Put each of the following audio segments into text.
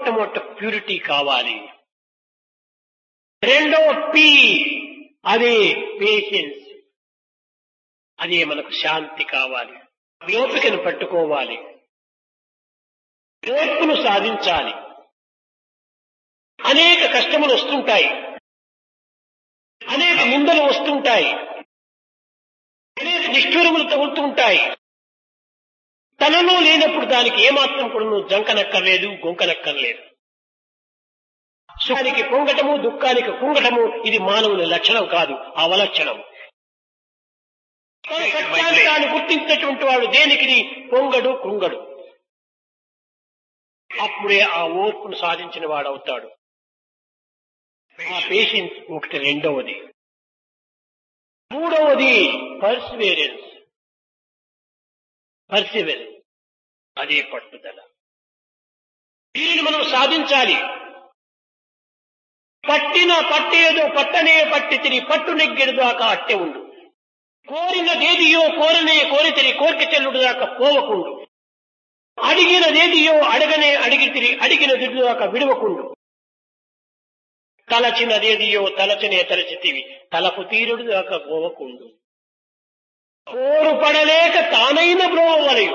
మొట్టమొదట ప్యూరిటీ కావాలి రెండవ పి అదే పేషెన్స్ అదే మనకు శాంతి కావాలి ఓపికను పట్టుకోవాలి ఓర్పును సాధించాలి అనేక కష్టములు వస్తుంటాయి అనేక నిందలు వస్తుంటాయి అనేక నిష్ఠూరములు తగులుతుంటాయి తనలో లేనప్పుడు దానికి ఏమాత్రం కూడా నువ్వు జంకనక్కర్లేదు గొంకనక్కర్లేదు సుఖానికి పొంగటము దుఃఖానికి కుంగటము ఇది మానవుని లక్షణం కాదు అవలక్షణం తన సత్యాన్ని తాను గుర్తించినటువంటి వాడు దేనికి పొంగడు కుంగడు అప్పుడే ఆ ఓర్పును సాధించిన వాడు అవుతాడు ఆ పేషెన్స్ ఒకటి రెండవది మూడవది పర్సివేరెన్స్ పర్సివెరెన్స్ అదే పట్టుదల దీనిని మనం సాధించాలి పట్టిన పట్టేదో పట్టనే పట్టి తిరిగి పట్టు నెగ్గెడు దాకా అట్టే ఉండు కోరినదేదియో కోరనే కోరితిరి కోరిక చెల్లుడు దాకా పోవకుండు అడిగినదేదియో అడగనే అడిగి తిరిగి అడిగిన దిద్దు దాకా విడవకుండు తలచినదేదియో తలచనే తలచితివి తలపు తీరుడు దాకా పోవకుండు కోరు పడలేక తానైన బ్రోవలయు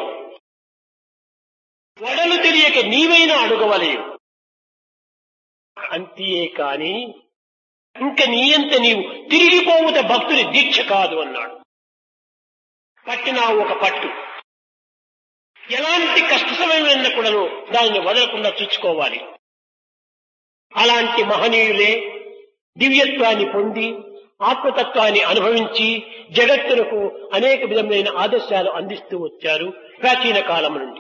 వడలు తెలియక నీవైనా అడుగవలయు అంతే కాని ఇంక నీయంత నీవు తిరిగిపోవుట భక్తుని దీక్ష కాదు అన్నాడు పట్టినావు ఒక పట్టు ఎలాంటి కష్ట సమయమైనా కూడాను దానిని వదలకుండా చూసుకోవాలి అలాంటి మహనీయులే దివ్యత్వాన్ని పొంది ఆత్మతత్వాన్ని అనుభవించి జగత్తులకు అనేక విధమైన ఆదర్శాలు అందిస్తూ వచ్చారు ప్రాచీన కాలం నుండి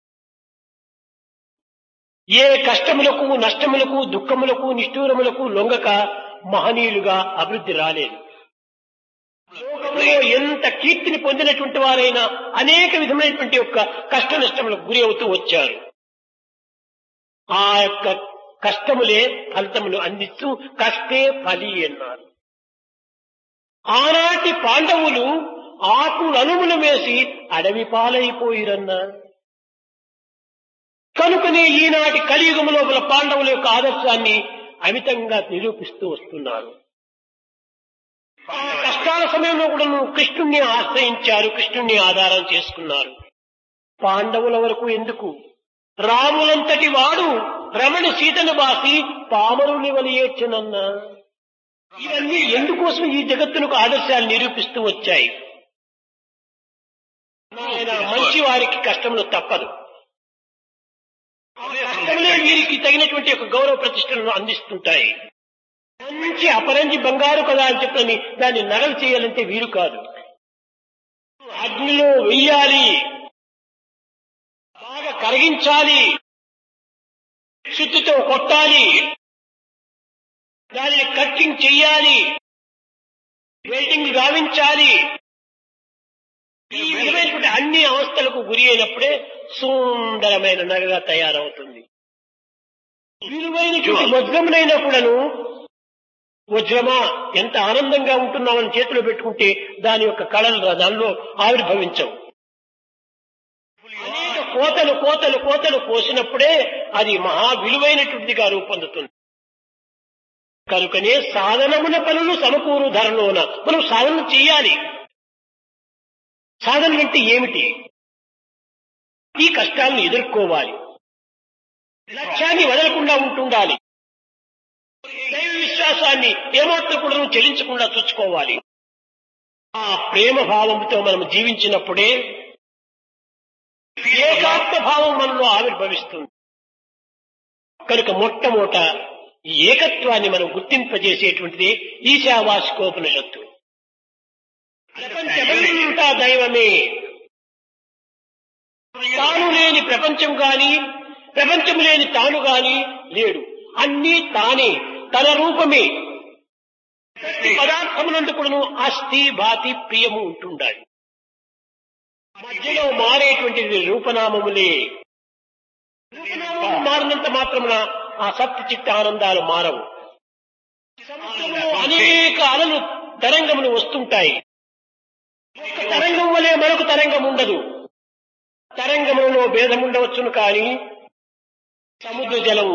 ఏ కష్టములకు నష్టములకు దుఃఖములకు నిష్ఠూరములకు లొంగక మహనీయులుగా అభివృద్ధి రాలేదు లోకంలో ఎంత కీర్తిని పొందినటువంటి వారైనా అనేక విధమైనటువంటి యొక్క కష్ట నష్టములకు గురి అవుతూ వచ్చారు ఆ యొక్క కష్టములే ఫలితములు అందిస్తూ కష్టే ఫలి అన్నారు ఆనాటి పాండవులు ఆకులు అనుములు వేసి అడవి పాలైపోయిరన్నారు కనుకనే ఈనాటి కలియుగము లోపల పాండవుల యొక్క ఆదర్శాన్ని అమితంగా నిరూపిస్తూ వస్తున్నారు ఆ కష్టాల సమయంలో కూడా కృష్ణుణ్ణి ఆశ్రయించారు కృష్ణుణ్ణి ఆధారం చేసుకున్నారు పాండవుల వరకు ఎందుకు రాములంతటి వాడు రమణ సీతను బాసి పామరుని వలియేచ్చనన్నా ఇవన్నీ ఎందుకోసం ఈ జగత్తునకు ఆదర్శాలు నిరూపిస్తూ వచ్చాయి ఆయన మంచి వారికి కష్టములు తప్పదు కష్టములే వీరికి తగినటువంటి ఒక గౌరవ ప్రతిష్టలను అందిస్తుంటాయి మంచి అపరంజి బంగారు కదా అని చెప్పని దాన్ని నగలు చేయాలంటే వీరు కాదు అగ్నిలో వెయ్యాలి బాగా కరిగించాలి శుద్ధితో కొట్టాలి దానిని కట్టింగ్ చెయ్యాలి వెల్డింగ్ గావించాలి ఈ విధమైనటువంటి అన్ని అవస్థలకు గురి అయినప్పుడే సుందరమైన నగగా తయారవుతుంది విలువైనటువంటి వజ్రమునైనా కూడాను వజ్రమా ఎంత ఆనందంగా ఉంటున్నామని చేతిలో పెట్టుకుంటే దాని యొక్క కళలు దానిలో ఆవిర్భవించవు అనేక కోతలు కోతలు కోతలు కోసినప్పుడే అది మహా విలువైనటువంటిదిగా రూపొందుతుంది కనుకనే సాధనమున పనులు సమకూరు ధరలోన మనం సాధన చేయాలి సాధన అంటే ఏమిటి ఈ కష్టాలను ఎదుర్కోవాలి లక్ష్యాన్ని వదలకుండా ఉంటుండాలి దైవ విశ్వాసాన్ని ఏమాత్రం కూడా నువ్వు చెల్లించకుండా చూసుకోవాలి ఆ ప్రేమ భావంతో మనం జీవించినప్పుడే ఏకాత్మ భావం మనలో ఆవిర్భవిస్తుంది కనుక మొట్టమొదట ఈ ఏకత్వాన్ని మనం గుర్తింపజేసేటువంటిది ఈశావాసికోపనిషత్తు ప్రపంచమంతా దైవమే తాను లేని ప్రపంచం గాని ప్రపంచం లేని తాను గాని లేడు అన్నీ తానే తన రూపమే ప్రతి పదార్థమునందు కూడాను అస్థి భాతి ప్రియము ఉంటుండాలి మధ్యలో మారేటువంటిది రూపనామములే రూపనామము మారినంత మాత్రమున ఆ సప్త చిత్త ఆనందాలు మారవు సముద్రంలో అనేక అలలు తరంగములు వస్తుంటాయి ఒక తరంగం వలె మరొక తరంగం ఉండదు తరంగములలో భేదం ఉండవచ్చును కానీ సముద్ర జలం